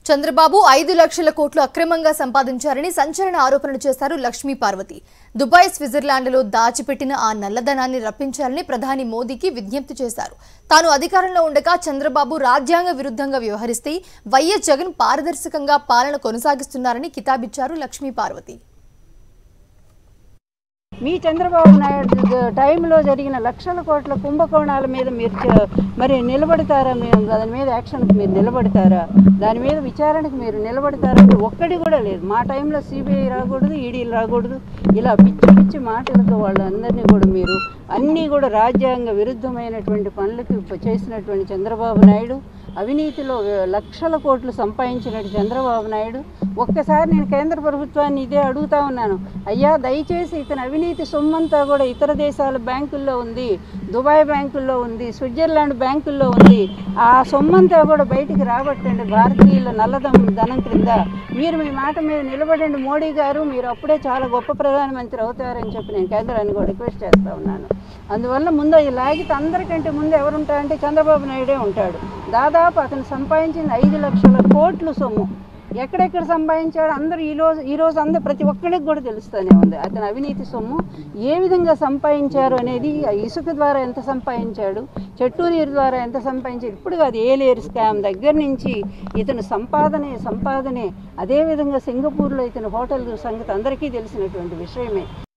చంద్రబాబు ఐదు లక్షల కోట్లు అక్రమంగా సంపాదించారని సంచలన ఆరోపణలు చేశారు లక్ష్మీ పార్వతి దుబాయ్ స్విట్జర్లాండ్లో దాచిపెట్టిన ఆ నల్లధనాన్ని రప్పించాలని ప్రధాని మోదీకి విజ్ఞప్తి చేశారు తాను అధికారంలో ఉండగా చంద్రబాబు రాజ్యాంగ విరుద్ధంగా వ్యవహరిస్తే వైఎస్ జగన్ పారదర్శకంగా పాలన కొనసాగిస్తున్నారని కితాబిచ్చారు లక్ష్మీ పార్వతి మీ చంద్రబాబు నాయుడు ద- టైంలో జరిగిన లక్షల కోట్ల కుంభకోణాల మీద మీరు చ- మరి నిలబడతారా మేము దాని మీద యాక్షన్కి మీరు నిలబడతారా దాని మీద విచారణకు మీరు నిలబడతారా అంటే ఒక్కడి కూడా లేదు మా టైంలో సిబిఐ రాకూడదు ఈడీలు రాకూడదు ఇలా పిచ్చి పిచ్చి మాటలతో వాళ్ళందరినీ కూడా మీరు అన్నీ కూడా రాజ్యాంగ విరుద్ధమైనటువంటి పనులకు ప- చేసినటువంటి చంద్రబాబు నాయుడు అవినీతిలో వే- లక్షల కోట్లు సంపాదించినట్టు చంద్రబాబు నాయుడు ఒక్కసారి నేను కేంద్ర ప్రభుత్వాన్ని ఇదే అడుగుతా ఉన్నాను అయ్యా దయచేసి ఇతని అవినీతి సొమ్మంతా కూడా ఇతర దేశాల బ్యాంకుల్లో ఉంది దుబాయ్ బ్యాంకుల్లో ఉంది స్విట్జర్లాండ్ బ్యాంకుల్లో ఉంది ఆ సొమ్మంతా కూడా బయటికి రాబట్టండి భారతీయుల నల్లదం ధనం క్రింద మీరు మీ మాట మీద నిలబడండి మోడీ గారు మీరు అప్పుడే చాలా గొప్ప ప్రధానమంత్రి అవుతారని చెప్పి నేను కేంద్రాన్ని కూడా రిక్వెస్ట్ చేస్తా ఉన్నాను అందువల్ల ముందు అది లాగితే అందరికంటే ముందు ఎవరు ఉంటారంటే చంద్రబాబు నాయుడే ఉంటాడు దాదాపు అతను సంపాదించింది ఐదు లక్షల కోట్లు సొమ్ము ఎక్కడెక్కడ సంపాదించాడు అందరూ ఈ రోజు ఈ రోజు అందరూ ప్రతి ఒక్కరికి కూడా తెలుస్తూనే ఉంది అతని అవినీతి సొమ్ము ఏ విధంగా సంపాదించారు అనేది ఆ ఇసుక ద్వారా ఎంత సంపాదించాడు చెట్టు నీరు ద్వారా ఎంత సంపాదించాడు ఇప్పుడు కాదు ఏలేరు స్కామ్ దగ్గర నుంచి ఇతను సంపాదనే సంపాదనే అదేవిధంగా సింగపూర్లో ఇతను హోటల్ సంగతి అందరికీ తెలిసినటువంటి విషయమే